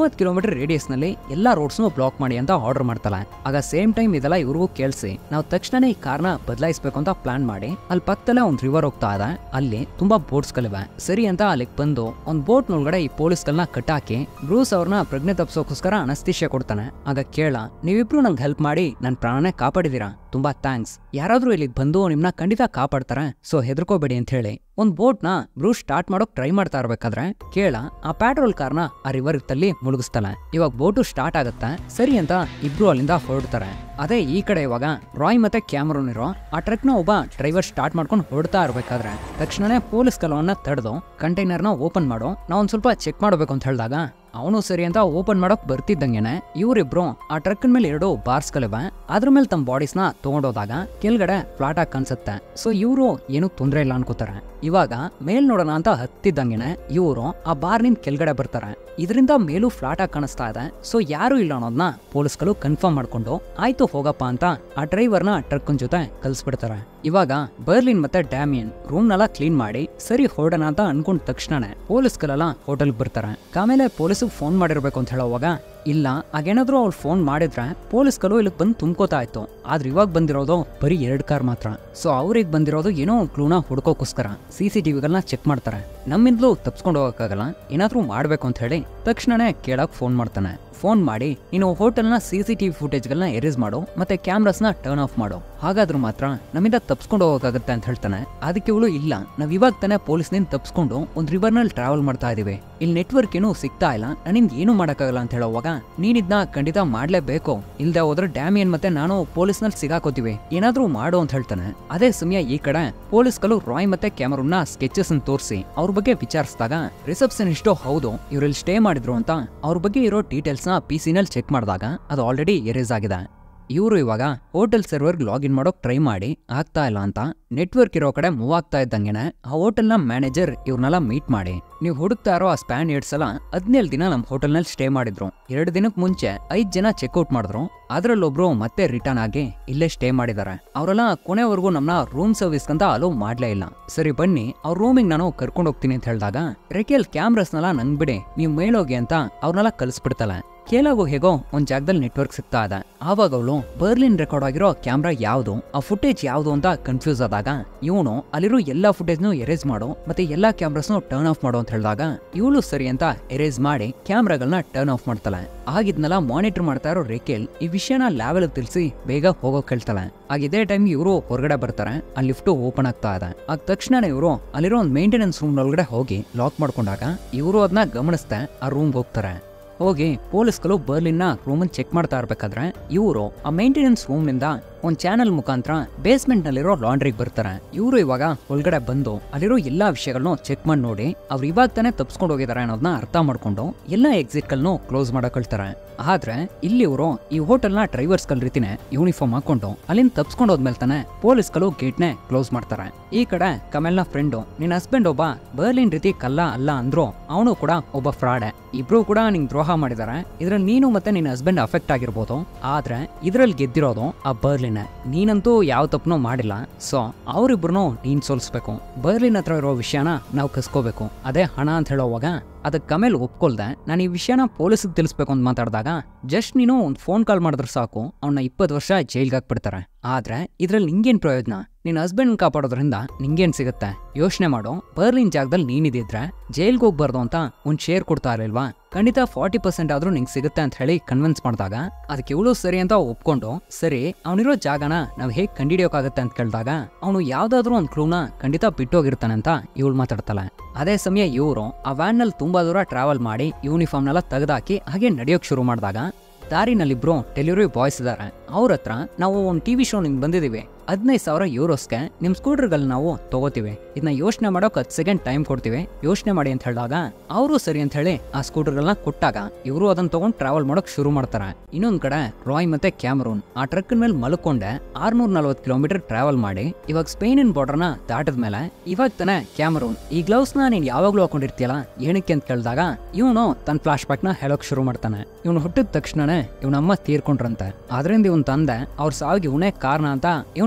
ಮೂವತ್ತು ಕಿಲೋಮೀಟರ್ ರೇಡಿಯಸ್ನಲ್ಲಿ ಎಲ್ಲ ರೋಡ್ಸ್ನು ಬ್ಲಾಕ್ ಮಾಡಿ ಅಂತ ಆರ್ಡರ್ ಮಾಡ್ತಾಳೆ ಆಗ ಸೇಮ್ ಟೈಮ್ ಇದೆಲ್ಲ ಇವ್ರಿಗೂ ಕೇಳಿಸಿ ನಾವು ತಕ್ಷಣನೇ ಈ ಕಾರ್ನ ಬದಲಾಯಿಸ್ಬೇಕು ಅಂತ ಪ್ಲಾನ್ ಮಾಡಿ ಅಲ್ಲಿ ಪಕ್ಕದಲ್ಲೇ ಒಂದು ರಿವರ್ ಹೋಗ್ತಾ ಇದೆ ಅಲ್ಲಿ ತುಂಬಾ ಬೋಟ್ಸ್ಗಳಿವೆ ಸರಿ ಅಂತ ಅಲ್ಲಿಗೆ ಬಂದು ಒಂದು ಬೋಟ್ ಒಳಗಡೆ ಈ ಪೊಲೀಸ್ಗಳನ್ನ ಕಟ್ಟಾಕಿ ಬ್ರೂಸ್ ಅವ್ರನ್ನ ಪ್ರಜ್ಞೆ ತಪ್ಸೋಕೋಸ್ಕರ ಅನಸ್ತಿಷ್ಯ ಕೊಡ್ತಾನೆ ಆಗ ಕೇಳ ನೀವಿಬ್ರು ನಂಗೆ ಹೆಲ್ಪ್ ಮಾಡಿ ನನ್ನ ಪ್ರಾಣನೇ ಕಾಪಾಡಿದೀರಾ ತುಂಬಾ ಥ್ಯಾಂಕ್ಸ್ ಯಾರಾದ್ರೂ ಇಲ್ಲಿಗೆ ಬಂದು ನಿಮ್ನ ಖಂಡಿತ ಕಾಪಾಡ್ತಾರೆ ಸೊ ಹೆದರ್ಕೋಬೇಡಿ ಅಂತ ಹೇಳಿ ಒಂದ್ ಬೋಟ್ ನ ಬ್ರೂಸ್ ಸ್ಟಾರ್ಟ್ ಮಾಡೋಕ್ ಟ್ರೈ ಮಾಡ್ತಾ ಇರ್ಬೇಕಾದ್ರೆ ಕೇಳ ಆ ಪ್ಯಾಟ್ರೋಲ್ ಕಾರ್ನ ಆ ರಿವರ್ ತಲ್ಲಿ ಮುಳುಗಿಸ್ತಾಳೆ ಇವಾಗ ಬೋಟು ಸ್ಟಾರ್ಟ್ ಆಗುತ್ತೆ ಸರಿ ಅಂತ ಇಬ್ರು ಅಲ್ಲಿಂದ ಹೊರಡ್ತಾರೆ ಅದೇ ಈ ಕಡೆ ಇವಾಗ ರಾಯ್ ಮತ್ತೆ ಕ್ಯಾಮ್ರೋನ್ ಇರೋ ಆ ಟ್ರಕ್ನ ಒಬ್ಬ ಡ್ರೈವರ್ ಸ್ಟಾರ್ಟ್ ಮಾಡ್ಕೊಂಡು ಹೊರಡ್ತಾ ಇರ್ಬೇಕಾದ್ರೆ ತಕ್ಷಣನೇ ಪೊಲೀಸ್ ಕಲವನ್ನ ತಡೆದು ಕಂಟೈನರ್ನ ಓಪನ್ ಮಾಡು ನಾವು ಒಂದ್ ಸ್ವಲ್ಪ ಚೆಕ್ ಮಾಡಬೇಕು ಅಂತ ಹೇಳಿದಾಗ ಅವನು ಸರಿ ಅಂತ ಓಪನ್ ಮಾಡೋಕ್ ಬರ್ತಿದ್ದಂಗೆನೆ ಇವರಿಬ್ರು ಆ ಟ್ರಕ್ ಮೇಲೆ ಎರಡು ಬಾರ್ಸ್ಗಳಿವೆ ಅದ್ರ ಮೇಲೆ ತಮ್ಮ ಬಾಡೀಸ್ನ ತಗೊಂಡೋದಾಗ ಕೆಳಗಡೆ ಫ್ಲಾಟ್ ಆಗಿ ಕಾಣಿಸುತ್ತೆ ಸೊ ಇವರು ಏನು ತೊಂದರೆ ಇಲ್ಲ ಅನ್ಕೋತಾರೆ ಇವಾಗ ಮೇಲ್ ನೋಡೋಣ ಅಂತ ಹತ್ತಿದ್ದಂಗೆನೆ ಇವರು ಆ ಬಾರ್ನಿಂದ ಕೆಳಗಡೆ ಬರ್ತಾರೆ ಇದರಿಂದ ಮೇಲೂ ಫ್ಲಾಟ್ ಆಗಿ ಕಾಣಿಸ್ತಾ ಇದೆ ಸೊ ಯಾರು ಇಲ್ಲ ಅನ್ನೋದನ್ನ ಪೊಲೀಸ್ಗಳು ಕನ್ಫರ್ಮ್ ಮಾಡ್ಕೊಂಡು ಆಯ್ತು ಹೋಗಪ್ಪ ಅಂತ ಆ ಡ್ರೈವರ್ನ ಟ್ರಕ್ಕನ್ ಜೊತೆ ಕಲ್ಸ್ಬಿಡ್ತಾರೆ ಇವಾಗ ಬರ್ಲಿನ್ ಮತ್ತೆ ಡ್ಯಾಮಿಯನ್ ರೂಮ್ನೆಲ್ಲ ಕ್ಲೀನ್ ಮಾಡಿ ಸರಿ ಹೊರಡೋಣ ಅಂತ ಅನ್ಕೊಂಡ ತಕ್ಷಣನೇ ಪೊಲೀಸ್ಗಳೆಲ್ಲ ಹೋಟೆಲ್ಗೆ ಬರ್ತಾರೆ ಆಮೇಲೆ ಪೊಲೀಸಿಗೆ ಫೋನ್ ಮಾಡಿರ್ಬೇಕು ಅಂತ ಹೇಳೋವಾಗ ಇಲ್ಲ ಆಗೇನಾದ್ರೂ ಅವ್ರು ಫೋನ್ ಮಾಡಿದ್ರೆ ಪೊಲೀಸ್ಗಳು ಇಲ್ಲಿಗೆ ಬಂದು ತುಂಬ್ಕೋತಾ ಇತ್ತು ಆದ್ರೆ ಇವಾಗ ಬಂದಿರೋದು ಬರೀ ಎರಡ್ ಕಾರ್ ಮಾತ್ರ ಸೊ ಅವ್ರಿಗೆ ಬಂದಿರೋದು ಏನೋ ಕ್ಲೂನ ಹುಡ್ಕೋಕ್ಕೋಸ್ಕರ ಸಿ ಸಿ ಟಿವಿಗಳನ್ನ ಚೆಕ್ ಮಾಡ್ತಾರೆ ನಮ್ಮಿಂದಲೂ ತಪ್ಸ್ಕೊಂಡು ಹೋಗಕ್ಕಾಗಲ್ಲ ಏನಾದ್ರೂ ಮಾಡ್ಬೇಕು ಅಂತ ಹೇಳಿ ತಕ್ಷಣನೇ ಕೇಳಕ್ ಫೋನ್ ಮಾಡ್ತಾನೆ ಫೋನ್ ಮಾಡಿ ನೀನು ಹೋಟೆಲ್ನ ಸಿ ಸಿ ಟಿವಿ ಫುಟೇಜ್ಗಳನ್ನ ಎರೇಸ್ ಮಾಡು ಮತ್ತೆ ಕ್ಯಾಮ್ರಾಸ್ನ ಟರ್ನ್ ಆಫ್ ಮಾಡು ಹಾಗಾದ್ರೂ ಮಾತ್ರ ನಮ್ಮಿಂದ ತಪ್ಸ್ಕೊಂಡು ಹೋಗಕ್ಕಾಗತ್ತೆ ಅಂತ ಹೇಳ್ತಾನೆ ಅದಕ್ಕೆ ಇವಳು ಇಲ್ಲ ನಾವ್ ಇವಾಗ ತಾನೇ ಪೊಲೀಸ್ನಿಂದ ತಪ್ಸ್ಕೊಂಡು ಒಂದ್ ರಿವರ್ನಲ್ಲಿ ಟ್ರಾವೆಲ್ ಮಾಡ್ತಾ ಇದೀವಿ ಇಲ್ಲಿ ನೆಟ್ವರ್ಕ್ ಏನೂ ಸಿಗ್ತಾ ಇಲ್ಲ ನನ್ನಿಂದ ಏನು ಮಾಡಕ್ಕಾಗಲ್ಲ ಅಂತ ಹೇಳೋವಾಗ ನೀನಿದ್ನ ಖಂಡಿತ ಮಾಡ್ಲೇಬೇಕು ಇಲ್ದೆ ಹೋದ್ರೆ ಡ್ಯಾಮಿಯನ್ ಮತ್ತೆ ನಾನು ಪೊಲೀಸ್ನಲ್ಲಿ ಸಿಗಾಕೋತೀವಿ ಏನಾದ್ರೂ ಮಾಡು ಅಂತ ಹೇಳ್ತಾನೆ ಅದೇ ಸಮಯ ಈ ಕಡೆ ಪೊಲೀಸ್ಗಳು ರಾಯ್ ಮತ್ತೆ ಕ್ಯಾಮರನ್ನ ಸ್ಕೆಚಸ್ ತೋರಿಸಿ ಅವ್ರ ಬಗ್ಗೆ ವಿಚಾರಿಸಿದಾಗ ರಿಸೆಪ್ಷನಿಸ್ಟು ಹೌದು ಇವ್ರಲ್ಲಿ ಸ್ಟೇ ಮಾಡಿದ್ರು ಅಂತ ಅವ್ರ ಬಗ್ಗೆ ಇರೋ ಡೀಟೇಲ್ಸ್ ನ ಪಿ ನಲ್ಲಿ ಚೆಕ್ ಮಾಡಿದಾಗ ಅದು ಆಲ್ರೆಡಿ ಎರೇಸ್ ಆಗಿದೆ ಇವರು ಇವಾಗ ಹೋಟೆಲ್ ಸರ್ವರ್ಗೆ ಲಾಗಿನ್ ಮಾಡೋಕ್ ಟ್ರೈ ಮಾಡಿ ಆಗ್ತಾ ಇಲ್ಲ ಅಂತ ನೆಟ್ವರ್ಕ್ ಇರೋ ಕಡೆ ಮೂವ್ ಆಗ್ತಾ ಇದ್ದಂಗೆನೆ ಆ ಹೋಟೆಲ್ನ ಮ್ಯಾನೇಜರ್ ಇವ್ರನ್ನೆಲ್ಲ ಮೀಟ್ ಮಾಡಿ ನೀವು ಹುಡುಕ್ತಾ ಇರೋ ಆ ಸ್ಪ್ಯಾನ್ ಏಡ್ಸ್ ಎಲ್ಲ ಹದಿನೇಳು ದಿನ ನಮ್ಮ ಹೋಟೆಲ್ನಲ್ಲಿ ಸ್ಟೇ ಮಾಡಿದ್ರು ಎರಡು ದಿನಕ್ಕೆ ಮುಂಚೆ ಐದ್ ಜನ ಚೆಕ್ಔಟ್ ಮಾಡಿದ್ರು ಅದ್ರಲ್ಲೊಬ್ರು ಮತ್ತೆ ರಿಟರ್ನ್ ಆಗಿ ಇಲ್ಲೇ ಸ್ಟೇ ಮಾಡಿದ್ದಾರೆ ಅವರೆಲ್ಲ ಕೊನೆವರೆಗೂ ನಮ್ಮನ್ನ ರೂಮ್ ಸರ್ವಿಸ್ ಅಂತ ಅಲೋ ಮಾಡ್ಲೇ ಇಲ್ಲ ಸರಿ ಬನ್ನಿ ಅವ್ರ ರೂಮಿಗೆ ನಾನು ಕರ್ಕೊಂಡು ಹೋಗ್ತೀನಿ ಅಂತ ಹೇಳಿದಾಗ ರೆಕೆಲ್ ಕ್ಯಾಮ್ರಾಸ್ನೆಲ್ಲ ನಂಗ್ ಬಿಡಿ ನೀವು ಮೇಲೋಗಿ ಅಂತ ಅವ್ರನ್ನೆಲ್ಲ ಕಲಿಸ್ಬಿಡ್ತಾಳೆ ಕೇಳಾಗೋ ಹೇಗೋ ಒಂದ್ ಜಾಗದಲ್ಲಿ ನೆಟ್ವರ್ಕ್ ಸಿಗ್ತಾ ಇದೆ ಆವಾಗ ಅವಳು ಬರ್ಲಿನ್ ರೆಕಾರ್ಡ್ ಆಗಿರೋ ಕ್ಯಾಮ್ರಾ ಯಾವ್ದು ಆ ಫುಟೇಜ್ ಯಾವ್ದು ಅಂತ ಕನ್ಫ್ಯೂಸ್ ಆದಾಗ ಇವನು ಅಲ್ಲಿರೋ ಎಲ್ಲಾ ಫುಟೇಜ್ನು ಎರೇಸ್ ಮಾಡು ಮತ್ತೆ ಎಲ್ಲಾ ಕ್ಯಾಮ್ರಾಸ್ನು ಟರ್ನ್ ಆಫ್ ಮಾಡು ಅಂತ ಹೇಳಿದಾಗ ಇವಳು ಸರಿ ಅಂತ ಎರೇಸ್ ಮಾಡಿ ಕ್ಯಾಮ್ರಾಗಳನ್ನ ಟರ್ನ್ ಆಫ್ ಮಾಡ್ತಾಳೆ ಆಗಿದ್ನೆಲ್ಲ ಮಾನಿಟರ್ ಮಾಡ್ತಾ ಇರೋ ರೇಖೆಲ್ ಈ ವಿಷಯನ ಲ್ಯಾವೆಲ್ ತಿಳಿಸಿ ಬೇಗ ಹೋಗೋಕ್ ಹೇಳ್ತಾಳೆ ಆಗ ಇದೇ ಟೈಮ್ ಇವರು ಹೊರಗಡೆ ಬರ್ತಾರೆ ಆ ಲಿಫ್ಟ್ ಓಪನ್ ಆಗ್ತಾ ಇದೆ ಆಗ ತಕ್ಷಣ ಇವರು ಅಲ್ಲಿರೋ ಒಂದು ಮೇಂಟೆನೆನ್ಸ್ ರೂಮ್ ಒಳಗಡೆ ಹೋಗಿ ಲಾಕ್ ಮಾಡ್ಕೊಂಡಾಗ ಇವರು ಅದನ್ನ ಗಮನಿಸ್ತಾ ಆ ರೂಮ್ಗೆ ಹೋಗ್ತಾರೆ ಹೋಗಿ ಪೊಲೀಸ್ಗಳು ಬರ್ಲಿನ್ನ ರೂಮನ್ ಚೆಕ್ ಮಾಡ್ತಾ ಇರ್ಬೇಕಾದ್ರೆ ಇವರು ಆ ಮೇಂಟೆನೆನ್ಸ್ ರೂಮ್ನಿಂದ ಒಂದ್ ಚಾನೆಲ್ ಮುಖಾಂತರ ಬೇಸ್ಮೆಂಟ್ ನಲ್ಲಿರೋ ಲಾಂಡ್ರಿಗೆ ಬರ್ತಾರೆ ಇವರು ಇವಾಗ ಒಳಗಡೆ ಬಂದು ಅಲ್ಲಿರೋ ಎಲ್ಲಾ ವಿಷಯಗಳನ್ನು ಚೆಕ್ ಮಾಡಿ ನೋಡಿ ಅವ್ರು ಇವಾಗ ತಾನೇ ತಪ್ಸ್ಕೊಂಡು ಹೋಗಿದ್ದಾರೆ ಅನ್ನೋದನ್ನ ಅರ್ಥ ಮಾಡ್ಕೊಂಡು ಎಲ್ಲಾ ಎಕ್ಸಿಟ್ ಗಳನ್ನು ಕ್ಲೋಸ್ ಮಾಡಕ್ ಹೇಳ್ತಾರೆ ಆದ್ರೆ ಇಲ್ಲಿ ಇವರು ಈ ಹೋಟೆಲ್ನ ಡ್ರೈವರ್ಸ್ ಗಳ ರೀತಿನೇ ಯೂನಿಫಾರ್ಮ್ ಹಾಕೊಂಡು ಅಲ್ಲಿಂದ ತಪ್ಸ್ಕೊಂಡು ಹೋದ್ಮೇಲೆ ತಾನೆ ಪೊಲೀಸ್ಗಳು ಗೇಟ್ನೆ ಕ್ಲೋಸ್ ಮಾಡ್ತಾರೆ ಈ ಕಡೆ ಕಮಲ್ನ ಫ್ರೆಂಡು ನಿನ್ನ ಹಸ್ಬೆಂಡ್ ಒಬ್ಬ ಬರ್ಲಿನ್ ರೀತಿ ಕಲ್ಲ ಅಲ್ಲ ಅಂದ್ರು ಅವನು ಕೂಡ ಒಬ್ಬ ಫ್ರಾಡೆ ಇಬ್ರು ಕೂಡ ನಿಂಗ್ ದ್ರೋಹ ಮಾಡಿದ್ದಾರೆ ಇದ್ರಲ್ಲಿ ನೀನು ಮತ್ತೆ ನಿನ್ನ ಹಸ್ಬೆಂಡ್ ಅಫೆಕ್ಟ್ ಆಗಿರ್ಬೋದು ಆದ್ರೆ ಇದ್ರಲ್ಲಿ ಗೆದ್ದಿರೋದು ಆ ಬರ್ಲಿನ್ ನೀನಂತೂ ಯಾವ ತಪ್ಪನೂ ಮಾಡಿಲ್ಲ ಸೊ ಅವರಿಬ್ರು ನೀನ್ ಸೋಲ್ಸ್ಬೇಕು ಬರ್ಲಿನ್ ಹತ್ರ ಇರೋ ವಿಷಯನ ನಾವು ಕಸ್ಕೋಬೇಕು ಅದೇ ಹಣ ಅಂತ ಹೇಳೋವಾಗ ಅದಕ್ಕೆ ಕಮೇಲ್ ಒಪ್ಕೊಳ್ದೆ ನಾನು ಈ ವಿಷಯನ ಪೊಲೀಸಿಗೆ ತಿಳಿಸ್ಬೇಕು ಅಂತ ಮಾತಾಡಿದಾಗ ಜಸ್ಟ್ ನೀನು ಒಂದು ಫೋನ್ ಕಾಲ್ ಮಾಡಿದ್ರೆ ಸಾಕು ಅವನ್ನ ಇಪ್ಪತ್ತು ವರ್ಷ ಜೈಲ್ಗೆ ಹಾಕ್ಬಿಡ್ತಾರೆ ಆದ್ರೆ ಇದ್ರಲ್ಲಿ ನಿಂಗೇನ್ ಪ್ರಯೋಜನ ನಿನ್ನ ಹಸ್ಬೆಂಡ್ ಕಾಪಾಡೋದ್ರಿಂದ ನಿಂಗೇನ್ ಸಿಗುತ್ತೆ ಯೋಚನೆ ಮಾಡು ಬರ್ಲಿನ್ ಜಾಗದಲ್ಲಿ ನೀನಿದಿದ್ರೆ ಜೈಲ್ಗೆ ಹೋಗ್ಬಾರ್ದು ಅಂತ ಒಂದ್ ಶೇರ್ ಕೊಡ್ತಾ ಇರಲಿಲ್ವಾ ಖಂಡಿತ ಫಾರ್ಟಿ ಪರ್ಸೆಂಟ್ ಆದ್ರೂ ನಿಂಗೆ ಸಿಗುತ್ತೆ ಅಂತ ಹೇಳಿ ಕನ್ವಿನ್ಸ್ ಮಾಡಿದಾಗ ಅದಕ್ಕೆ ಇವಳು ಸರಿ ಅಂತ ಒಪ್ಕೊಂಡು ಸರಿ ಅವನಿರೋ ಜಾಗನ ನಾವ್ ಹೇಗ್ ಕಂಡಿಡಿಯೋಕಾಗತ್ತೆ ಅಂತ ಕೇಳಿದಾಗ ಅವನು ಯಾವ್ದಾದ್ರೂ ಒಂದ್ ಕ್ಲೂನ ಖಂಡಿತ ಬಿಟ್ಟೋಗಿರ್ತಾನೆ ಅಂತ ಇವಳು ಮಾತಾಡ್ತಾಳೆ ಅದೇ ಸಮಯ ಇವರು ಆ ವ್ಯಾನ್ ನಲ್ಲಿ ತುಂಬಾ ದೂರ ಟ್ರಾವೆಲ್ ಮಾಡಿ ಯೂನಿಫಾರ್ಮ್ನೆಲ್ಲ ತೆಗೆದಾಕಿ ಹಾಗೆ ನಡೆಯೋಕ್ ಶುರು ಮಾಡಿದಾಗ ದಾರಿನಲ್ಲಿಬ್ರು ಡೆಲಿವರಿ ಬಾಯ್ಸ್ ಇದಾರೆ ಅವ್ರ ಹತ್ರ ನಾವು ಒಂದು ಟಿವಿ ಶೋ ನಿಮ್ಗೆ ಬಂದಿದೀವಿ ಹದಿನೈದು ಸಾವಿರ ಯೂರೋಸ್ಗೆ ನಿಮ್ಮ ಸ್ಕೂಟರ್ಗಳು ನಾವು ತಗೋತೀವಿ ಇದನ್ನ ಯೋಚನೆ ಮಾಡೋಕೆ ಹತ್ತು ಸೆಕೆಂಡ್ ಟೈಮ್ ಕೊಡ್ತೀವಿ ಯೋಚನೆ ಮಾಡಿ ಅಂತ ಹೇಳಿದಾಗ ಅವರು ಸರಿ ಅಂತ ಹೇಳಿ ಆ ಸ್ಕೂಟರ್ಗಳನ್ನ ಕೊಟ್ಟಾಗ ಇವರು ಅದನ್ನ ತಗೊಂಡು ಟ್ರಾವೆಲ್ ಮಾಡೋಕ್ ಶುರು ಮಾಡ್ತಾರೆ ಇನ್ನೊಂದ್ ಕಡೆ ರಾಯ್ ಮತ್ತೆ ಕ್ಯಾಮರೂನ್ ಆ ಟ್ರಕ್ ಮೇಲೆ ಮಲ್ಕೊಂಡೆ ಆರ್ನೂರ್ ನಲ್ವತ್ತು ಕಿಲೋಮೀಟರ್ ಟ್ರಾವೆಲ್ ಮಾಡಿ ಇವಾಗ ಸ್ಪೇನಿನ ಬಾರ್ಡರ್ನ ದಾಟದ ಮೇಲೆ ಇವಾಗ ತಾನೆ ಕ್ಯಾಮರೂನ್ ಈ ಗ್ಲೌಸ್ ನ ನೀನ್ ಯಾವಾಗ್ಲೂ ಹಾಕೊಂಡಿರ್ತೀಯಲ್ಲ ಏನಕ್ಕೆ ಅಂತ ಕೇಳಿದಾಗ ಇವನು ತನ್ನ ಫ್ಲಾಶ್ ಬ್ಯಾಕ್ ನ ಹೇಳೋಕ್ ಶುರು ಮಾಡ್ತಾನೆ ಇವನು ಹುಟ್ಟಿದ ತಕ್ಷಣನೇ ಇವನಮ್ಮ ತೀರ್ಕೊಂಡ್ರಂತೆ ಆದ್ರಿಂದ ಇವನ್ ತಂದೆ ಅವ್ರ ಸಾವಿಗೆ ಇವನೇ ಕಾರಣ ಅಂತ ಇವನ್ನ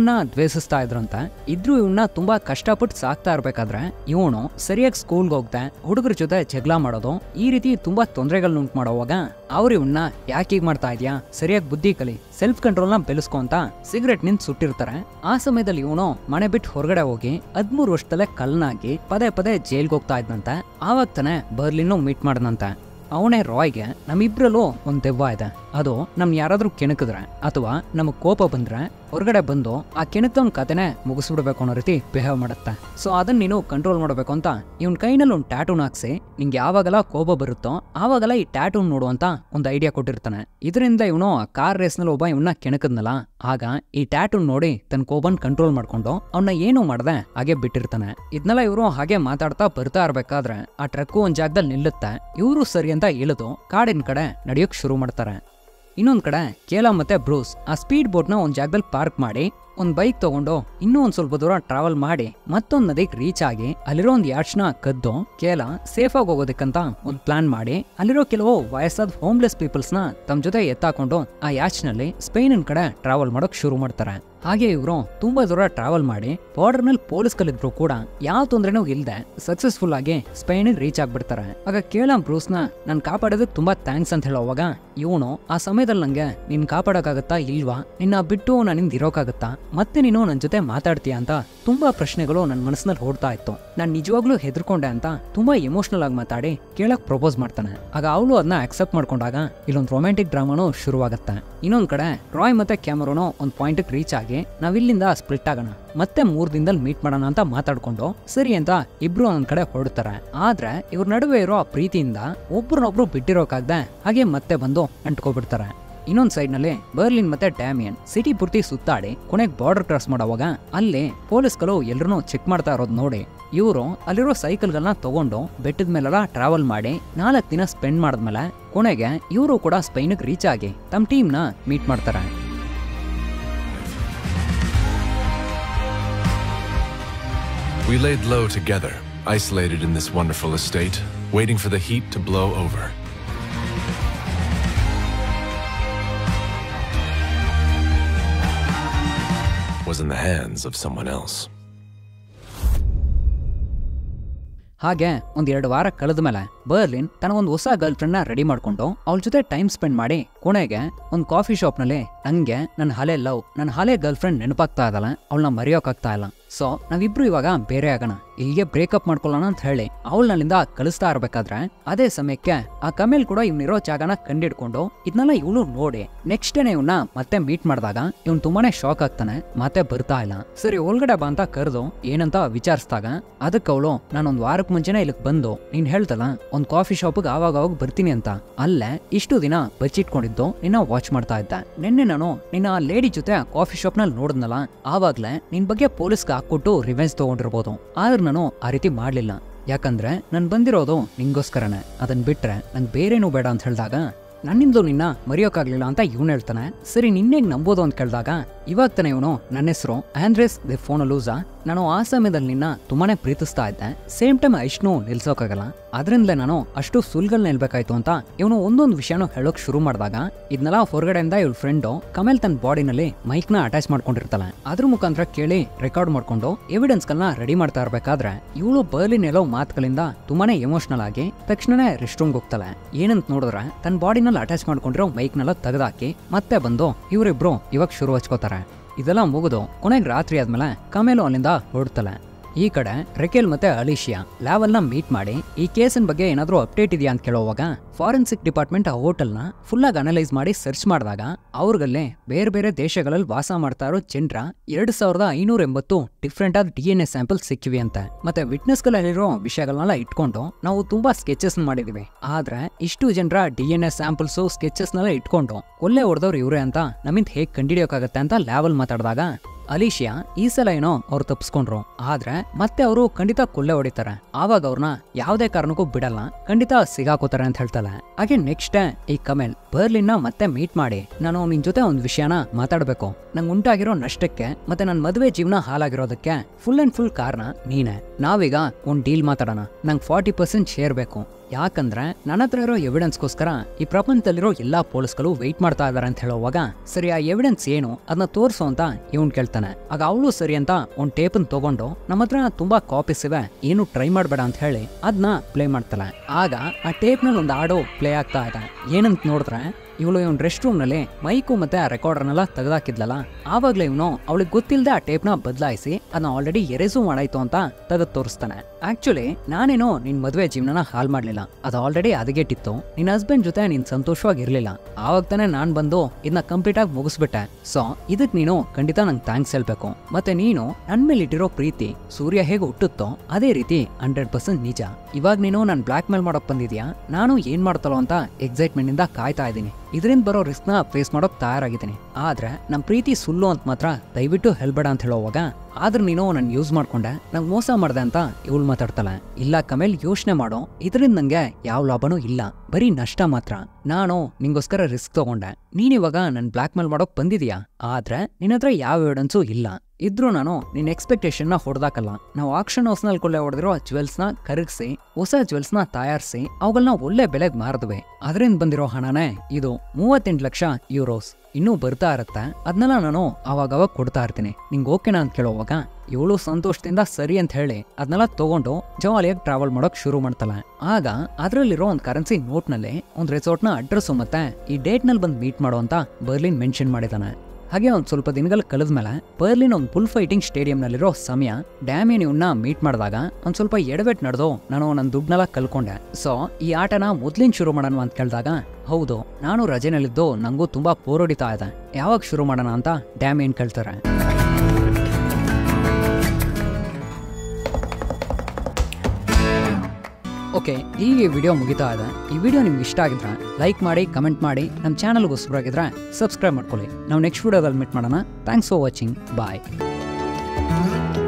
ಇವನ್ನ ದ್ವೇಷಿಸ್ತಾ ಇದ್ರಂತ ಇದ್ರೂ ಇವನ್ನ ತುಂಬಾ ಕಷ್ಟಪಟ್ಟು ಸಾಕ್ತಾ ಇರ್ಬೇಕಾದ್ರೆ ಇವನು ಸರಿಯಾಗಿ ಸ್ಕೂಲ್ಗೆ ಹೋಗ್ದೆ ಹುಡುಗರ ಜೊತೆ ಜಗಳ ಮಾಡೋದು ಈ ರೀತಿ ತುಂಬಾ ತೊಂದರೆಗಳನ್ನ ಉಂಟು ಮಾಡೋವಾಗ ಅವ್ರು ಇವನ್ನ ಯಾಕೆ ಹೀಗ್ ಮಾಡ್ತಾ ಇದ್ಯಾ ಸರಿಯಾಗಿ ಬುದ್ಧಿ ಕಲಿ ಸೆಲ್ಫ್ ಕಂಟ್ರೋಲ್ನ ಬೆಳೆಸ್ಕೊ ಅಂತ ಸಿಗರೆಟ್ ನಿಂತ ಸುಟ್ಟಿರ್ತಾರೆ ಆ ಸಮಯದಲ್ಲಿ ಇವನು ಮನೆ ಬಿಟ್ಟು ಹೊರಗಡೆ ಹೋಗಿ ಹದ್ಮೂರು ವರ್ಷದಲ್ಲೇ ಕಲ್ನಾಗಿ ಪದೇ ಪದೇ ಜೈಲ್ಗೆ ಹೋಗ್ತಾ ಇದ್ನಂತೆ ಆವಾಗ ತಾನೆ ಬರ್ಲಿನ್ನು ಮೀಟ್ ಮಾಡ್ದಂತೆ ಅವನೇ ರಾಯ್ಗೆ ನಮ್ಮಿಬ್ರಲ್ಲೂ ಒಂದು ದೆವ್ವ ಇದೆ ಅದು ನಮ್ ಯಾರಾದ್ರೂ ಕೆಣಕಿದ್ರೆ ಅಥವಾ ನಮಗ್ ಕೋಪ ಬಂದ್ರೆ ಹೊರಗಡೆ ಬಂದು ಆ ಕೆಣಕ್ದವನ್ ಕತೆನೆ ಮುಗಿಸ್ಬಿಡ್ಬೇಕು ಅನ್ನೋ ರೀತಿ ಬಿಹೇವ್ ಮಾಡುತ್ತೆ ಸೊ ಅದನ್ನ ನೀನು ಕಂಟ್ರೋಲ್ ಮಾಡಬೇಕು ಅಂತ ಇವನ್ ಕೈನಲ್ಲಿ ಒಂದು ಟ್ಯಾಟೂನ್ ಹಾಕ್ಸಿ ನಿಂಗೆ ಯಾವಾಗೆಲ್ಲ ಕೋಪ ಬರುತ್ತೋ ಆವಾಗೆಲ್ಲ ಈ ಟ್ಯಾಟೂನ್ ನೋಡು ಅಂತ ಒಂದು ಐಡಿಯಾ ಕೊಟ್ಟಿರ್ತಾನೆ ಇದರಿಂದ ಇವನು ಕಾರ್ ರೇಸ್ನಲ್ಲಿ ಒಬ್ಬ ಇವನ್ನ ಕೆಣಕದ್ನಲ್ಲ ಆಗ ಈ ಟ್ಯಾಟೂನ್ ನೋಡಿ ತನ್ನ ಕೋಪನ್ ಕಂಟ್ರೋಲ್ ಮಾಡ್ಕೊಂಡು ಅವನ್ನ ಏನು ಮಾಡದೆ ಹಾಗೆ ಬಿಟ್ಟಿರ್ತಾನೆ ಇದನ್ನೆಲ್ಲ ಇವರು ಹಾಗೆ ಮಾತಾಡ್ತಾ ಬರ್ತಾ ಇರ್ಬೇಕಾದ್ರೆ ಆ ಟ್ರಕ್ಕು ಒಂದ್ ಜಾಗದಲ್ಲಿ ನಿಲ್ಲುತ್ತೆ ಇವರು ಸರಿ ಅಂತ ಇಳಿದು ಕಾಡಿನ ಕಡೆ ನಡೆಯೋಕ್ ಶುರು ಮಾಡ್ತಾರೆ ಇನ್ನೊಂದ್ ಕಡೆ ಕೇಲ ಮತ್ತೆ ಬ್ರೂಸ್ ಆ ಸ್ಪೀಡ್ ಬೋಟ್ನ ಒಂದ್ ಜಾಗದಲ್ಲಿ ಪಾರ್ಕ್ ಮಾಡಿ ಒಂದ್ ಬೈಕ್ ತಗೊಂಡು ಇನ್ನೂ ಒಂದ್ ಸ್ವಲ್ಪ ದೂರ ಟ್ರಾವೆಲ್ ಮಾಡಿ ಮತ್ತೊಂದ್ ನದಿಗೆ ರೀಚ್ ಆಗಿ ಅಲ್ಲಿರೋ ಒಂದ್ ಯಾಚ್ನ ಕದ್ದು ಕೇಲ ಸೇಫ್ ಆಗಿ ಹೋಗೋದಕ್ಕಂತ ಒಂದ್ ಪ್ಲಾನ್ ಮಾಡಿ ಅಲ್ಲಿರೋ ಕೆಲವು ವಯಸ್ಸಾದ ಹೋಮ್ಲೆಸ್ ಪೀಪಲ್ಸ್ ನ ತಮ್ಮ ಜೊತೆ ಎತ್ತಾಕೊಂಡು ಆ ಯಾಚ್ ನಲ್ಲಿ ಸ್ಪೇನಿನ ಕಡೆ ಟ್ರಾವೆಲ್ ಮಾಡೋಕ್ ಶುರು ಮಾಡ್ತಾರೆ ಹಾಗೆ ಇವರು ತುಂಬಾ ದೂರ ಟ್ರಾವೆಲ್ ಮಾಡಿ ಬಾರ್ಡರ್ ನಲ್ಲಿ ಪೊಲೀಸ್ ಕಲಿದ್ರು ಕೂಡ ಯಾವ ತೊಂದರೆನೂ ಇಲ್ಲದೆ ಸಕ್ಸಸ್ಫುಲ್ ಆಗಿ ಸ್ಪೇನಿಗೆ ರೀಚ್ ಆಗ್ಬಿಡ್ತಾರೆ ಆಗ ಕೇಳ ಬ್ರೂಸ್ನ ನಾನು ಕಾಪಾಡೋದಕ್ಕೆ ತುಂಬಾ ಥ್ಯಾಂಕ್ಸ್ ಅಂತ ಹೇಳೋವಾಗ ಇವನು ಆ ಸಮಯದಲ್ಲಿ ನಂಗೆ ನಿನ್ ಕಾಪಾಡಕ್ಕಾಗತ್ತಾ ಇಲ್ವಾ ನಿನ್ನ ಬಿಟ್ಟು ನನ್ನಿಂದ ಇರೋಕ್ಕಾಗತ್ತಾ ಮತ್ತೆ ನೀನು ನನ್ನ ಜೊತೆ ಮಾತಾಡ್ತೀಯ ಅಂತ ತುಂಬಾ ಪ್ರಶ್ನೆಗಳು ನನ್ನ ಮನಸ್ಸಿನಲ್ಲಿ ಓಡ್ತಾ ಇತ್ತು ನಾನು ನಿಜವಾಗ್ಲೂ ಹೆದರ್ಕೊಂಡೆ ಅಂತ ತುಂಬಾ ಎಮೋಷನಲ್ ಆಗಿ ಮಾತಾಡಿ ಕೇಳಕ್ ಪ್ರಪೋಸ್ ಮಾಡ್ತಾನೆ ಆಗ ಅವಳು ಅದನ್ನ ಅಕ್ಸೆಪ್ಟ್ ಮಾಡ್ಕೊಂಡಾಗ ಇಲ್ಲೊಂದು ರೊಮ್ಯಾಂಟಿಕ್ ಡ್ರಾಮಾನು ಶುರುವಾಗತ್ತೆ ಇನ್ನೊಂದ್ ಕಡೆ ರಾಯ್ ಮತ್ತೆ ಕ್ಯಾಮರೋನು ಒಂದು ಪಾಯಿಂಟ್ ರೀಚ್ ಆಗಿ ನಾವಿಲ್ಲಿಂದ ಸ್ಪ್ಲಿಟ್ ಆಗೋಣ ಮತ್ತೆ ಮೂರ್ ದಿನದಲ್ಲಿ ಮೀಟ್ ಮಾಡೋಣ ಅಂತ ಮಾತಾಡ್ಕೊಂಡು ಸರಿ ಅಂತ ಇಬ್ರು ಒಂದ್ ಕಡೆ ಹೊರಡ್ತಾರೆ ಆದ್ರೆ ಇವ್ರ ನಡುವೆ ಇರೋ ಆ ಪ್ರೀತಿಯಿಂದ ಒಬ್ರನ್ನೊಬ್ರು ಬಿಟ್ಟಿರೋಕಾಗ್ದೆ ಹಾಗೆ ಮತ್ತೆ ಬಂದು ಅಂಟ್ಕೊಬಿಡ್ತಾರೆ ಇನ್ನೊಂದ್ ಸೈಡ್ ನಲ್ಲಿ ಬರ್ಲಿನ್ ಮತ್ತೆ ಡ್ಯಾಮಿಯನ್ ಸಿಟಿ ಪೂರ್ತಿ ಸುತ್ತಾಡಿ ಕೊನೆಗೆ ಬಾರ್ಡರ್ ಕ್ರಾಸ್ ಮಾಡೋವಾಗ ಅಲ್ಲಿ ಪೊಲೀಸ್ಗಳು ಎಲ್ರೂ ಚೆಕ್ ಮಾಡ್ತಾ ಇರೋದು ನೋಡಿ ಇವರು ಅಲ್ಲಿರೋ ಸೈಕಲ್ಗಳನ್ನ ತಗೊಂಡು ಬೆಟ್ಟದ ಮೇಲೆಲ್ಲ ಟ್ರಾವೆಲ್ ಮಾಡಿ ನಾಲ್ಕು ದಿನ ಸ್ಪೆಂಡ್ ಮಾಡಿದ್ಮೇಲೆ ಕೊನೆಗೆ ಇವರು ಕೂಡ ಸ್ಪೈನ್ಗೆ ರೀಚ್ ಆಗಿ ತಮ್ಮ ಟೀಮ್ನ ಮೀಟ್ ಮಾಡ್ತಾರೆ We laid low together, isolated in this wonderful estate, waiting for the heat to blow over. Was in the hands of someone else. ಹಾಗೆ ಒಂದ್ ಎರಡು ವಾರ ಕಳೆದ ಮೇಲೆ ಬರ್ಲಿನ್ ತನ್ನ ಒಂದು ಹೊಸ ಗರ್ಲ್ ಫ್ರೆಂಡ್ ನ ರೆಡಿ ಮಾಡ್ಕೊಂಡು ಅವಳ ಜೊತೆ ಟೈಮ್ ಸ್ಪೆಂಡ್ ಮಾಡಿ ಕೊನೆಗೆ ಒಂದು ಕಾಫಿ ಶಾಪ್ ನಲ್ಲಿ ನಂಗೆ ನನ್ನ ಹಳೆ ಲವ್ ನನ್ನ ಹಳೆ ಗರ್ಲ್ ಫ್ರೆಂಡ್ ನೆನಪಾಗ್ತಾ ಇದಲ್ಲ ಅವಳನ್ನ ಮರೆಯೋಕಾಗ್ತಾ ಇಲ್ಲ ಸೊ ನಾವಿಬ್ರು ಇವಾಗ ಬೇರೆ ಆಗೋಣ ಇಲ್ಲಿಗೆ ಬ್ರೇಕಪ್ ಮಾಡ್ಕೊಳ್ಳೋಣ ಅಂತ ಹೇಳಿ ಅವಳಲ್ಲಿಂದ ಕಳಿಸ್ತಾ ಇರ್ಬೇಕಾದ್ರೆ ಅದೇ ಸಮಯಕ್ಕೆ ಆ ಕಮೇಲ್ ಕೂಡ ಇವ್ನಿರೋ ಜಾಗನ ಕಂಡಿಡ್ಕೊಂಡು ಇದನ್ನೆಲ್ಲ ಇವಳು ನೋಡಿ ನೆಕ್ಸ್ಟ್ ಡೇನೆ ಇವನ್ನ ಮತ್ತೆ ಮೀಟ್ ಮಾಡಿದಾಗ ಇವ್ನು ತುಂಬಾನೇ ಶಾಕ್ ಆಗ್ತಾನೆ ಮತ್ತೆ ಬರ್ತಾ ಇಲ್ಲ ಸರಿ ಒಳಗಡೆ ಬಾ ಅಂತ ಕರೆದು ಏನಂತ ವಿಚಾರಿಸಿದಾಗ ಅದಕ್ಕೆ ಅವಳು ನಾನೊಂದ್ ವಾರಕ್ಕೆ ಮುಂಚೆನೆ ಇಲ್ಲಿಗೆ ಬಂದು ನೀನ್ ಹೇಳ್ತಲ್ಲ ಒಂದ್ ಕಾಫಿ ಶಾಪ್ಗೆ ಆವಾಗ ಅವಾಗ ಬರ್ತೀನಿ ಅಂತ ಅಲ್ಲೇ ಇಷ್ಟು ದಿನ ಬಚ್ಚಿಟ್ಕೊಂಡಿದ್ದು ನಿನ್ನ ವಾಚ್ ಮಾಡ್ತಾ ಇದ್ದೆ ನಿನ್ನೆ ನಾನು ನಿನ್ನ ಆ ಲೇಡಿ ಜೊತೆ ಕಾಫಿ ಶಾಪ್ ನಲ್ಲಿ ನೋಡಿದ್ನಲ್ಲ ಆವಾಗ್ಲೇ ನಿನ್ ಬಗ್ಗೆ ಪೊಲೀಸ್ಗೆ ಹಾಕೊಟ್ಟು ರಿವೆಂಜ್ ತಗೊಂಡಿರ್ಬೋದು ಆದ್ರೆ ನಾನು ಆ ರೀತಿ ಮಾಡ್ಲಿಲ್ಲ ಯಾಕಂದ್ರೆ ನಾನು ಬಂದಿರೋದು ನಿಂಗೋಸ್ಕರನೇ ಅದನ್ ಬಿಟ್ರೆ ನಂಗೆ ಬೇರೇನೂ ಬೇಡ ಅಂತ ಹೇಳಿದಾಗ ನನ್ನಿಂದಲೂ ನಿನ್ನ ಮರೆಯೋಕ್ಕಾಗ್ಲಿಲ್ಲ ಅಂತ ಇವನು ಹೇಳ್ತಾನೆ ಸರಿ ನಿನ್ನೆಗ್ ನಂಬೋದು ಅಂತ ಕೇಳಿದಾಗ ಇವಾಗ ತಾನೆ ಇವನು ನನ್ನ ಹೆಸರು ಆಂಡ್ರೆಸ್ ದಿ ಫೋನಲೂಸಾ ನಾನು ಆ ಸಮಯದಲ್ಲಿ ನಿನ್ನ ತುಂಬಾನೇ ಪ್ರೀತಿಸ್ತಾ ಇದ್ದೆ ಸೇಮ್ ಟೈಮ್ ಇಷ್ಟೂ ನಿಲ್ಸೋಕ್ಕಾಗಲ್ಲ ಅದರಿಂದಲೇ ನಾನು ಅಷ್ಟು ಸುಲ್ಗಲ್ ನಿಲ್ಬೇಕಾಯ್ತು ಅಂತ ಇವನು ಒಂದೊಂದು ವಿಷಯನೂ ಹೇಳೋಕ್ ಶುರು ಮಾಡಿದಾಗ ಇದನ್ನೆಲ್ಲ ಹೊರಗಡೆಯಿಂದ ಇವಳ ಫ್ರೆಂಡು ಕಮಲ್ ತನ್ನ ಬಾಡಿನಲ್ಲಿ ಮೈಕ್ನ ಅಟ್ಯಾಚ್ ಮಾಡ್ಕೊಂಡಿರ್ತಾಳೆ ಅದ್ರ ಮುಖಾಂತರ ಕೇಳಿ ರೆಕಾರ್ಡ್ ಮಾಡ್ಕೊಂಡು ಎವಿಡೆನ್ಸ್ಗಳನ್ನ ರೆಡಿ ಮಾಡ್ತಾ ಇರ್ಬೇಕಾದ್ರೆ ಇವಳು ಬರ್ಲಿನ್ ಎಲ್ಲೋ ಮಾತುಗಳಿಂದ ತುಂಬಾನೇ ಎಮೋಷನಲ್ ಆಗಿ ತಕ್ಷಣನೇ ರೆಸ್ಟ್ ರೂಮ್ಗೆ ಹೋಗ್ತಾಳೆ ಏನಂತ ನೋಡಿದ್ರೆ ತನ್ನ ಬಾಡಿನಲ್ಲಿ ಅಟ್ಯಾಚ್ ಮಾಡ್ಕೊಂಡಿರೋ ಮೈಕ್ನೆಲ್ಲ ತೆಗೆದಾಕಿ ಮತ್ತೆ ಬಂದು ಇವರಿಬ್ರು ಇವಾಗ ಶುರು ಹಚ್ಕೋತಾರೆ ಇದೆಲ್ಲ ಮುಗಿದು ಕೊನೆಗೆ ರಾತ್ರಿ ಆದ್ಮೇಲೆ ಕಮೇಲು ಅಲ್ಲಿಂದ ಹೊರಡ್ತಾಳೆ ಈ ಕಡೆ ರೆಕೆಲ್ ಮತ್ತೆ ಅಲಿಶಿಯಾ ಲ್ಯಾವಲ್ನ ಮೀಟ್ ಮಾಡಿ ಈ ಕೇಸಿನ ಬಗ್ಗೆ ಏನಾದರೂ ಅಪ್ಡೇಟ್ ಇದೆಯಾ ಅಂತ ಕೇಳೋವಾಗ ಫಾರೆನ್ಸಿಕ್ ಡಿಪಾರ್ಟ್ಮೆಂಟ್ ಆ ಹೋಟೆಲ್ನ ಫುಲ್ಲಾಗಿ ಅನಲೈಸ್ ಮಾಡಿ ಸರ್ಚ್ ಮಾಡಿದಾಗ ಅವ್ರಿಗಲ್ಲೇ ಬೇರೆ ಬೇರೆ ದೇಶಗಳಲ್ಲಿ ವಾಸ ಮಾಡ್ತಾ ಇರೋ ಜನರ ಎರಡು ಸಾವಿರದ ಐನೂರ ಎಂಬತ್ತು ಡಿಫ್ರೆಂಟ್ ಆದ ಡಿ ಎನ್ ಎ ಸ್ಯಾಂಪಲ್ ಸಿಕ್ಕಿವಿ ಅಂತೆ ಮತ್ತೆ ವಿಟ್ನೆಸ್ಗಳಲ್ಲಿರೋ ವಿಷಯಗಳನ್ನೆಲ್ಲ ಇಟ್ಕೊಂಡು ನಾವು ತುಂಬಾ ಸ್ಕೆಚಸ್ ಮಾಡಿದೀವಿ ಆದ್ರೆ ಇಷ್ಟು ಜನರ ಡಿ ಎನ್ ಎ ಸ್ಯಾಂಪಲ್ಸು ಸ್ಕೆಚಸ್ನೆಲ್ಲ ಇಟ್ಕೊಂಡು ಕೊಲ್ಲೆ ಹೊಡೆದವ್ರು ಇವ್ರೆ ಅಂತ ನಮ್ಮಿಂದ ಹೇಗೆ ಕಂಡಿಡಿಯೋಕ್ಕಾಗತ್ತೆ ಅಂತ ಲ್ಯಾವಲ್ ಮಾತಾಡಿದಾಗ ಅಲಿಶಿಯಾ ಈ ಸಲ ಏನೋ ಅವ್ರು ತಪ್ಪಿಸ್ಕೊಂಡ್ರು ಆದ್ರೆ ಮತ್ತೆ ಅವರು ಖಂಡಿತ ಕೊಲ್ಲೆ ಹೊಡಿತಾರೆ ಆವಾಗ ಅವ್ರನ್ನ ಯಾವುದೇ ಕಾರಣಕ್ಕೂ ಬಿಡಲ್ಲ ಖಂಡಿತ ಸಿಗಾಕೋತಾರೆ ಅಂತ ಹೇಳ್ತಾಳೆ ಹಾಗೆ ನೆಕ್ಸ್ಟ್ ಡೇ ಈ ಕಮೆಲ್ ಬರ್ಲಿನ್ನ ಮತ್ತೆ ಮೀಟ್ ಮಾಡಿ ನಾನು ನಿನ್ ಜೊತೆ ಒಂದ್ ವಿಷಯನ ಮಾತಾಡ್ಬೇಕು ನಂಗೆ ಉಂಟಾಗಿರೋ ನಷ್ಟಕ್ಕೆ ಮತ್ತೆ ನನ್ನ ಮದುವೆ ಜೀವನ ಹಾಳಾಗಿರೋದಕ್ಕೆ ಫುಲ್ ಅಂಡ್ ಫುಲ್ ಕಾರಣ ನೀನೆ ನಾವೀಗ ಒಂದ್ ಡೀಲ್ ಮಾತಾಡೋಣ ನಂಗೆ ಫಾರ್ಟಿ ಪರ್ಸೆಂಟ್ ಶೇರ್ ಬೇಕು ಯಾಕಂದ್ರೆ ನನ್ನ ಹತ್ರ ಇರೋ ಎವಿಡೆನ್ಸ್ಗೋಸ್ಕರ ಈ ಪ್ರಪಂಚದಲ್ಲಿರೋ ಎಲ್ಲಾ ಪೊಲೀಸ್ಗಳು ವೆಯ್ಟ್ ಮಾಡ್ತಾ ಇದಾರೆ ಅಂತ ಹೇಳುವಾಗ ಸರಿ ಆ ಎವಿಡೆನ್ಸ್ ಏನು ಅದನ್ನ ತೋರಿಸು ಅಂತ ಇವನ್ ಕೇಳ್ತಾನೆ ಆಗ ಅವಳು ಸರಿ ಅಂತ ಒಂದ್ ಟೇಪನ್ ತಗೊಂಡು ನಮ್ಮ ಹತ್ರ ತುಂಬಾ ಕಾಪೀಸ್ ಇವೆ ಏನು ಟ್ರೈ ಮಾಡಬೇಡ ಅಂತ ಹೇಳಿ ಅದನ್ನ ಪ್ಲೇ ಮಾಡ್ತಾಳೆ ಆಗ ಆ ಟೇಪ್ ನಲ್ಲಿ ಒಂದು ಹಾಡು ಪ್ಲೇ ಆಗ್ತಾ ಇದೆ ಏನಂತ ನೋಡಿದ್ರೆ ಇವಳು ಇವನ್ ರೆಸ್ಟ್ ರೂಮ್ ನಲ್ಲಿ ಮೈಕು ಮತ್ತೆ ಆ ರೆಕಾರ್ಡರ್ನೆಲ್ಲ ತೆಗೆದಾಕಿದ್ಲಲ್ಲ ಆವಾಗ್ಲೇ ಇವನು ಅವಳಿಗೆ ಗೊತ್ತಿಲ್ಲದೆ ಆ ಟೇಪ್ನ ಬದಲಾಯಿಸಿ ಅದನ್ನ ಆಲ್ರೆಡಿ ಎರೇಸು ಮಾಡಾಯ್ತು ಅಂತ ತೆಗೆದು ತೋರಿಸ್ತಾನೆ ಆಕ್ಚುಲಿ ನಾನೇನೋ ನಿನ್ ಮದುವೆ ಜೀವನನ ಹಾಲ್ ಮಾಡ್ಲಿಲ್ಲ ಅದು ಆಲ್ರೆಡಿ ಅದಗೆಟ್ಟಿತ್ತು ನಿನ್ ಹಸ್ಬೆಂಡ್ ಜೊತೆ ನೀನ್ ಸಂತೋಷವಾಗಿರ್ಲಿಲ್ಲ ಆವಾಗ ತಾನೇ ನಾನ್ ಬಂದು ಇದನ್ನ ಕಂಪ್ಲೀಟ್ ಆಗಿ ಮುಗಿಸ್ಬಿಟ್ಟೆ ಸೊ ಇದಕ್ ನೀನು ಖಂಡಿತ ನಂಗೆ ಥ್ಯಾಂಕ್ಸ್ ಹೇಳ್ಬೇಕು ಮತ್ತೆ ನೀನು ನನ್ ಮೇಲೆ ಇಟ್ಟಿರೋ ಪ್ರೀತಿ ಸೂರ್ಯ ಹೇಗೆ ಹುಟ್ಟುತ್ತೋ ಅದೇ ರೀತಿ ಹಂಡ್ರೆಡ್ ಪರ್ಸೆಂಟ್ ನಿಜ ಇವಾಗ ನೀನು ನನ್ ಬ್ಲಾಕ್ ಮೇಲ್ ಮಾಡೋಕ್ ಬಂದಿದ್ಯಾ ನಾನು ಏನ್ ಮಾಡ್ತಲೋ ಅಂತ ಎಕ್ಸೈಟ್ಮೆಂಟ್ ಇಂದ ಕಾಯ್ತಾ ಇದ್ದೀನಿ ಇದರಿಂದ ಬರೋ ರಿಸ್ಕ್ ನ ಫೇಸ್ ಮಾಡೋಕ್ ತಯಾರಾಗಿದ್ದೀನಿ ಆದ್ರೆ ನಮ್ ಪ್ರೀತಿ ಸುಳ್ಳು ಅಂತ ಮಾತ್ರ ದಯವಿಟ್ಟು ಹೇಳ್ಬೇಡ ಅಂತ ಹೇಳೋವಾಗ ಆದ್ರೆ ನೀನು ನನ್ ಯೂಸ್ ಮಾಡ್ಕೊಂಡೆ ನಂಗೆ ಮೋಸ ಮಾಡ್ದೆ ಅಂತ ಇವಳು ಮಾತಾಡ್ತಾಳೆ ಇಲ್ಲ ಕಮೇಲ್ ಯೋಚನೆ ಮಾಡೋ ಇದರಿಂದ ನಂಗೆ ಯಾವ ಲಾಭನೂ ಇಲ್ಲ ಬರೀ ನಷ್ಟ ಮಾತ್ರ ನಾನು ನಿಂಗೋಸ್ಕರ ರಿಸ್ಕ್ ತಗೊಂಡೆ ನೀನಿವಾಗ ನನ್ ಬ್ಲಾಕ್ ಮೇಲ್ ಮಾಡೋಕ್ ಬಂದಿದ್ಯಾ ಆದ್ರೆ ನಿನ್ನ ಹತ್ರ ಯಾವ ಎವಿಡೆನ್ಸು ಇಲ್ಲ ಇದ್ರೂ ನಾನು ನಿನ್ನ ಎಕ್ಸ್ಪೆಕ್ಟೇಷನ್ ನ ಹೊಡೆದಾಕಲ್ಲ ನಾವು ಆಕ್ಷನ್ ಹೌಸ್ ನಲ್ಲಿ ಕೊಳ್ಳೆ ಹೊಡೆದಿರೋ ಜ್ಯುವೆಲ್ಸ್ ನ ಕರಗಿಸಿ ಹೊಸ ಜ್ಯುವೆಲ್ಸ್ ನ ತಯಾರಿಸಿ ಅವುಗಳನ್ನ ಒಳ್ಳೆ ಬೆಲೆಗೆ ಮಾರಿದ್ವಿ ಅದರಿಂದ ಬಂದಿರೋ ಹಣನೇ ಇದು ಮೂವತ್ತೆಂಟು ಲಕ್ಷ ಯೂರೋಸ್ ಇನ್ನೂ ಬರ್ತಾ ಇರತ್ತೆ ಅದನ್ನೆಲ್ಲ ನಾನು ಅವಾಗವಾಗ ಕೊಡ್ತಾ ಇರ್ತೀನಿ ನಿಂಗೆ ಓಕೆನಾ ಅಂತ ಕೇಳೋವಾಗ ಇವಳು ಸಂತೋಷದಿಂದ ಸರಿ ಅಂತ ಹೇಳಿ ಅದನ್ನೆಲ್ಲ ತಗೊಂಡು ಜವಾಲಿಯಾಗಿ ಟ್ರಾವೆಲ್ ಮಾಡೋಕ್ ಶುರು ಮಾಡ್ತಾಳೆ ಆಗ ಅದರಲ್ಲಿರೋ ಒಂದು ಕರೆನ್ಸಿ ನೋಟ್ ನಲ್ಲಿ ಒಂದು ರೆಸಾರ್ಟ್ ನ ಅಡ್ರೆಸ್ ಮತ್ತೆ ಈ ಡೇಟ್ ನಲ್ಲಿ ಬಂದು ಮೀಟ್ ಮಾಡೋ ಅಂತ ಬರ್ಲಿನ್ ಮೆನ್ಷನ್ ಮಾಡಿದಾನೆ ಹಾಗೆ ಒಂದು ಸ್ವಲ್ಪ ದಿನಗಳು ಕಳೆದ್ಮೇಲೆ ಬರ್ಲಿನ್ ಒಂದು ಬುಲ್ ಫೈಟಿಂಗ್ ಸ್ಟೇಡಿಯಂನಲ್ಲಿರೋ ಸಮಯ ಡ್ಯಾಮಿಯನ್ ಇವನ್ನ ಮೀಟ್ ಮಾಡಿದಾಗ ಒಂದು ಸ್ವಲ್ಪ ಎಡವೆಟ್ ನಡೆದು ನಾನು ನನ್ನ ದುಡ್ಡನ್ನೆಲ್ಲ ಕಲ್ಕೊಂಡೆ ಸೊ ಈ ಆಟನ ಮೊದ್ಲಿನ ಶುರು ಮಾಡೋಣ ಅಂತ ಕೇಳಿದಾಗ ಹೌದು ನಾನು ರಜೆನಲ್ಲಿದ್ದು ನಂಗೂ ತುಂಬಾ ಪೋರೊಡಿತಾ ಇದೆ ಯಾವಾಗ ಶುರು ಮಾಡೋಣ ಅಂತ ಡ್ಯಾಮಿಯನ್ ಕೇಳ್ತಾರೆ ಓಕೆ ಈಗ ವಿಡಿಯೋ ಮುಗಿತಾ ಇದೆ ಈ ವಿಡಿಯೋ ನಿಮ್ಗೆ ಇಷ್ಟ ಆಗಿದ್ರೆ ಲೈಕ್ ಮಾಡಿ ಕಮೆಂಟ್ ಮಾಡಿ ನಮ್ಮ ಚಾನಲ್ಗೆ ಹೊಸಬರಾಗಿದ್ರೆ ಸಬ್ಸ್ಕ್ರೈಬ್ ಮಾಡ್ಕೊಳ್ಳಿ ನಾವು ನೆಕ್ಸ್ಟ್ ವಿಡಿಯೋದಲ್ಲಿ ಮೀಟ್ ಮಾಡೋಣ ಥ್ಯಾಂಕ್ಸ್ ಫಾರ್ ವಾಚಿಂಗ್ ಬಾಯ್